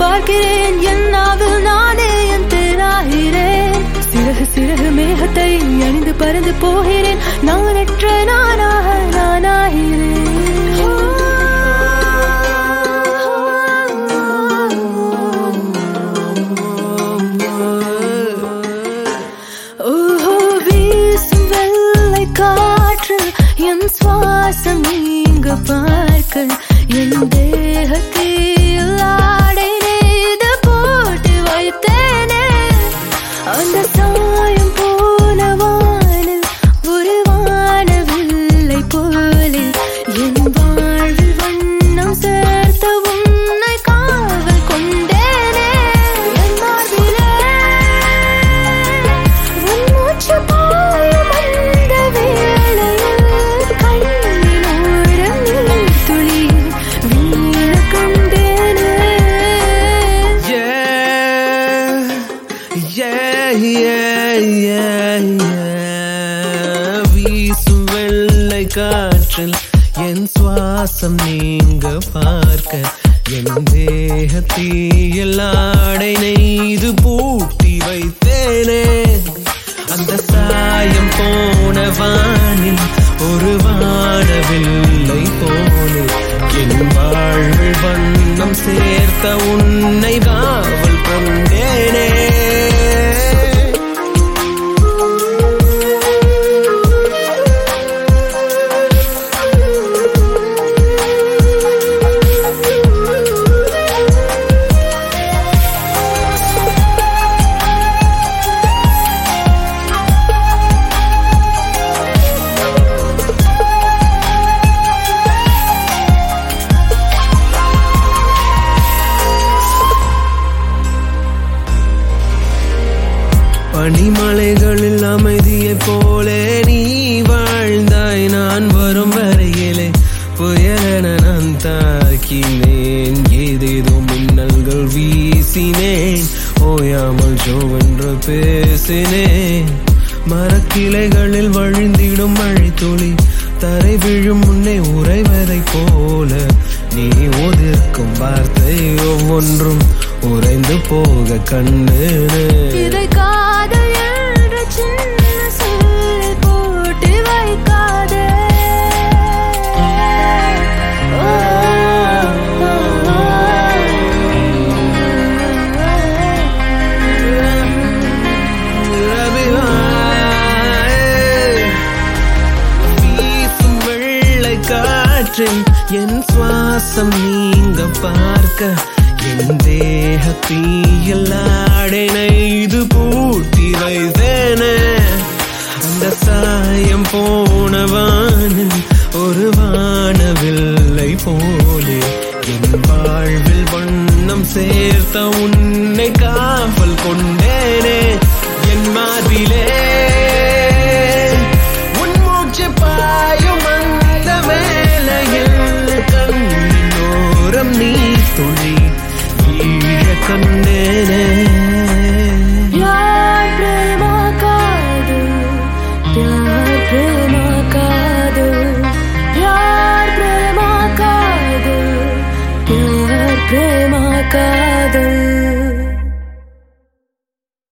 பார்க்கிறேன் என் நாவில் நானே என் தேனாகிறேன் சிறகு சிறகு மேகத்தை அணிந்து பறந்து போகிறேன் நானற்ற நானாக நானாகிறேன் ஓஹோ வீசும் வெள்ளை காற்று என் சுவாசம் நீங்க பார்க்க என் தேகத்தில் ஆடை நெய்து போட்டு வைத்தேனே அந்த சாயம் போன வானில் ஒரு வானவில்லை போலே என் வாழ்வில் வண்ணம் சேர்த்த உன்னை காவல் கொண்டேனே என் மார்பிலே உன் மூச்சு பாயும் அந்த வேளையில் கண்ணினோரம் நீர் துளி வீழ கண்டேனே Yeah, yeah, yeah, yeah, yeah. வீசும் வெள்ளை காற்றில் என் சுவாசம் நீங்க பார்க்க என் தேகத்தீயில் ஆடை நெய்து பூட்டி வைத்தேனே அந்த சாயம் போன வானில் ஒரு வானவில்லை போலே என் வாழ்வில் வண்ணம் சேர்த்த உன்னை காவல் கொண்டேனே பனிமலைகளில் அமைதியைப் போலே நீ வாழ்ந்தாய் நான் வரும் வரையிலே புயலென நான் தாக்கினேன் ஏதேதோ மின்னல்கள் வீசினேன் ஓயாமல் ஜோவென்று பேசினேன் மரக்கிளைகளில் வழிந்திடும் மழை துளி தரை விழும் முன்னே உறைவதைப் போல நீ ஒதிர்க்கும் வார்த்தை ஒவ்வொன்றும் உறைந்து போக கண்ணேனே இதை காதல் என்ற சின்ன சொல்லை போட்டு வைக்காதே ஓ, வீசும் வெள்ளை காற்றில் என் சுவாசம் நீங்க பார்க்க என் தேகத்தீயில் ஆடை நெய்து பூட்டி வைத்தேனே அந்த சாயம் போன வானில் ஒரு வானவில்லை போலே என் வாழ்வில் வண்ணம் சேர்த்த உன்னை காவல் கொண்டேனே என் மாதிலே உன் மூச்சு பாயும் அந்த வேளையில் கண்ணின் ஓரம் நீ துளி ஈழ கண்டேனே प्यार प्रेमा कादल प्यार प्रेमा कादल प्यार प्रेमा कादल प्यार प्रेमा कादल